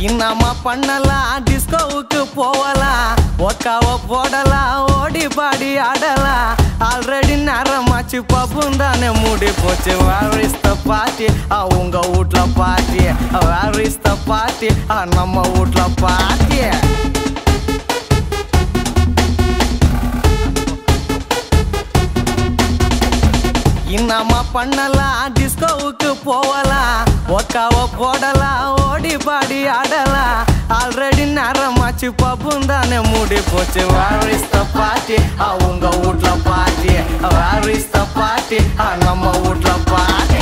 இன்னமா பண்ணலாம் டிஸ்கோவுக்கு போகலாம் ஒக்காவ போடலாம் ஓடி பாடி ஆடலாம் ஆல்ரெடி நேரமாச்சு பப்பும் தானே மூடி போச்சு வேர் இஸ் த பார்ட்டி உங்க வீட்ல party where is the party நம்ம வீட்ல பார்ட்டி இன்னமா பண்ணலாம் டிஸ்கோவுக்கு போகலாம் ஒக்காவ போடலாம் ஓடி பாடி ஆடலாம் ஆல்ரெடி நேரமாச்சு பப்பும் தானே மூடி போச்சு வேர் இஸ் த பார்ட்டி உங்க வீட்ல party where is the party நம்ம வீட்ல பார்ட்டி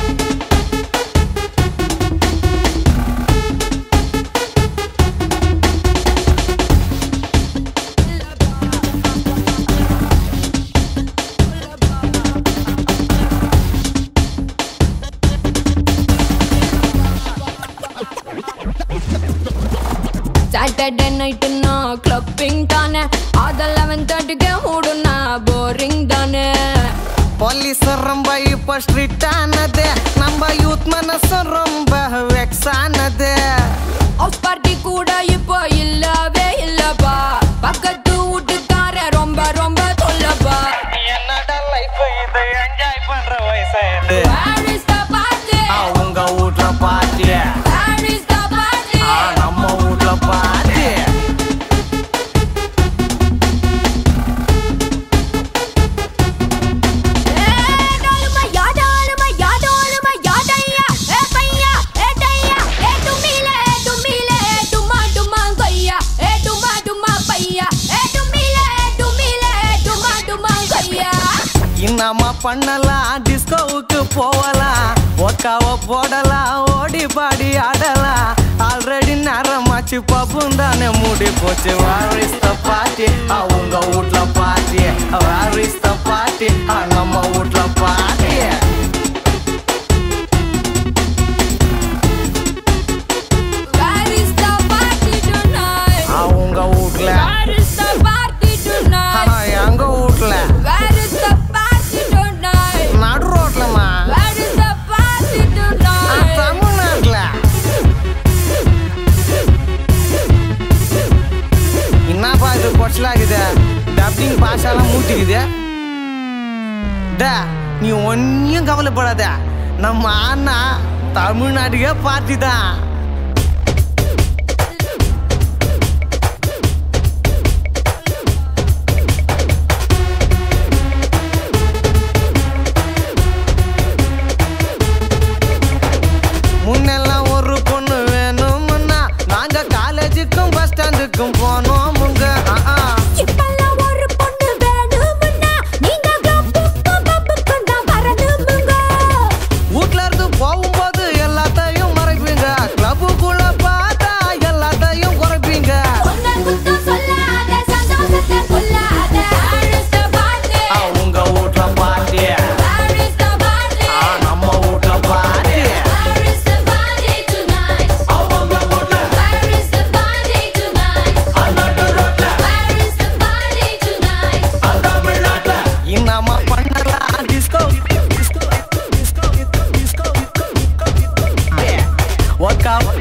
சாட்டர்டே நைட்டுன்னா கிளப்பிங் தானே அது லெவன் தேர்ட்டிக்கு மூடுனா போரிங் தானே போலீஸ் ரொம்ப இப்ப ஸ்ட்ரிக்ட் ஆனது நம்ம யூத் மனசு ரொம்ப வெக்ஸ் ஆனது ஹவுஸ் பார்ட்டி கூட இப்போ இல்லவே இல்லப்பா பக்கத்து வீட்டுக்கார ரொம்ப ரொம்ப சொல்லப்பா என்னடா லைஃப் இது என்ஜாய் பண்ற வயசாயிருது Where is the party? உங்க வீட்ல party Where is the party? நம்ம வீட்ல பார்ட்டி ஏ டாலுமா யா டாலுமா யா டாலுமா யா டையா ஏ பையா ஏ டையா ஏ டுமிலே ஏ டுமிலே ஏ டுமா டுமா கையா ஏ டுமா டுமா பையா ஏ டுமிலே ஏ டுமிலே ஏ டுமா டுமா கையா இன்னமா பண்ணலாம் டிஸ்கோவுக்கு போகலாம் ஒக்காவ போடலாம் ஓடி பாடி ஆடலாம் ஆல்ரெடி நேரமாச்சு பப்பும் தானே மூடி போச்சு வேர் இஸ் த பார்ட்டி உங்க வீட்ல party where is the party நம்ம வீட்ல party Where is the party tonight? அவங்க வீட்ல Where is the party tonight? ஆனா எங்க வீட்ல Where is the party tonight? நடு ரோட்லமா Where is the party tonight? தமிழ்நாட்டுல என்னப்பா இது கொச்சலாகுது டப்பிங் பாஷாலாம் மூட்டிக்குது டே நீ ஒன்னும் கவலைப்படாத நம்ம அண்ணா தமிழ்நாட்டுக்கே பார்ட்டி தான் முன்னெல்லாம் ஒரு பொண்ணு வேணும்னா நாங்க காலேஜுக்கும் பஸ் ஸ்டாண்டுக்கும் போனோமுங்க ஆ, ஆ. இப்பெல்லாம் ஒரு பொண்ணு வேணும்னா நீங்க கிளப்புக்கும் பப்புக்கும் தான் வரணுமுங்க. வீட்ல இருந்து போகும்போது எல்லாத்தையும் மறைப்பீங்க கிளப்புக்குள்ள பார்த்தா எல்லாத்தையும் குறைப்பீங்க உன்னை குத்தம் சொல்லாத, சந்தோஷத்தை கொல்லாத. Where is the party? உங்க வீட்ல party Where is the party? நம்ம வீட்ல party Where is the party tonight? Where is the party tonight? Where is the party tonight? இன்னமா பண்ணலாம் டிஸ்கோ ஒக்காவ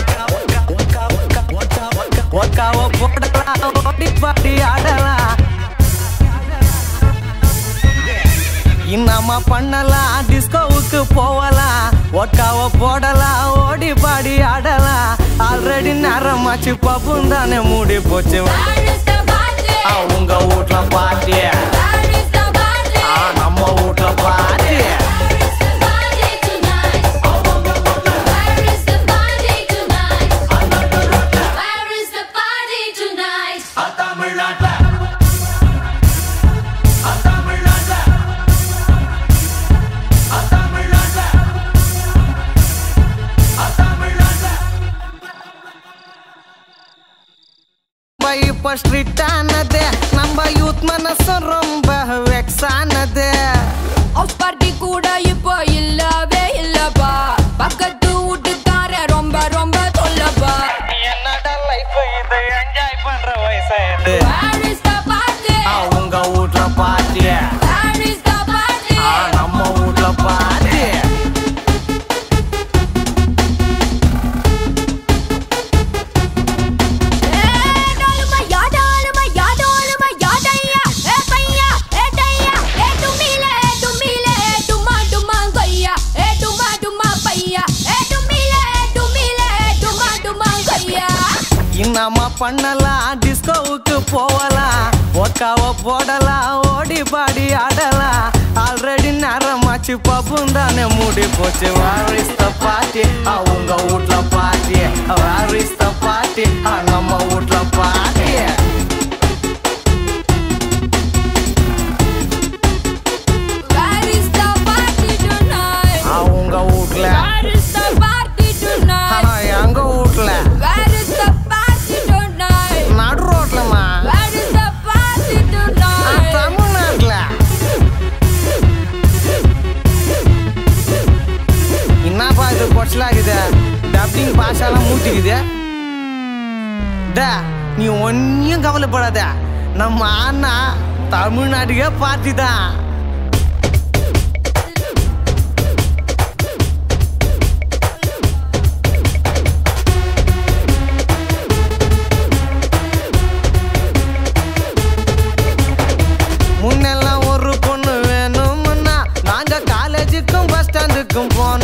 ஒக்காவ போடலாம் ஓடி பாடி ஆடலாம் இன்னமா பண்ணலாம் டிஸ்கோவுக்கு போகலாம் ஒக்காவ போடலாம் ஓடி பாடி ஆடலாம் ஆல்ரெடி நேரமாச்சு பப்பும் தானே மூடி போச்சு Where is the party? உங்க வீட்ல party Where is the party? நம்ம வீட்ல party Where is the party tonight? Where is the party tonight? Where is the party tonight? ரொம்ப இப்ப ஸ்ட்ரிக்ட் ஆனது நம்ம யூத் மனசு ரொம்ப வெக்ஸ் ஆனது ஹவுஸ் பார்ட்டி கூட இப்போ இல்லவே இல்லப்பா பக்கத்து வீட்டுக்கார ரொம்ப ரொம்ப சொல்லப்பா என்னடா லைஃப் இது என்ஜாய் பண்ற வயசாயிருது Where is the party? உங்க வீட்ல party Where is the party? நம்ம வீட்ல பார்ட்டி என்னம்மா பண்ணலாம் டிஸ்கோவுக்கு போகலாம் ஒக்காவ போடலாம் ஓடி பாடி ஆடலாம் ஆல்ரெடி நேரமாச்சு பப்பும் தானே மூடி போச்சு வாரிஸ்த பாட்டி அவங்க வீட்ல பாட்டி வாரிஸ்த பாட்டி நம்ம வீட்ல பாட்டி Where is the party tonight? அவங்க வீட்ல Where is the party tonight? ஆனா எங்க வீட்ல Where is the party tonight? நடு ரோட்லமா Where is the party tonight? தமிழ்நாட்டுல என்னப்பா இது கொச்சலாகுது டப்பிங் பாஷாலாம் மூட்டிக்குது டே நீ ஒன்னும் கவலைப்படாத நம்ம அண்ணா தமிழ்நாட்டுக்கே பார்ட்டி தான் முன்னெல்லாம் ஒரு பொண்ணு வேணும்னா நாங்க காலேஜுக்கும் பஸ் ஸ்டாண்டுக்கும் போனோம்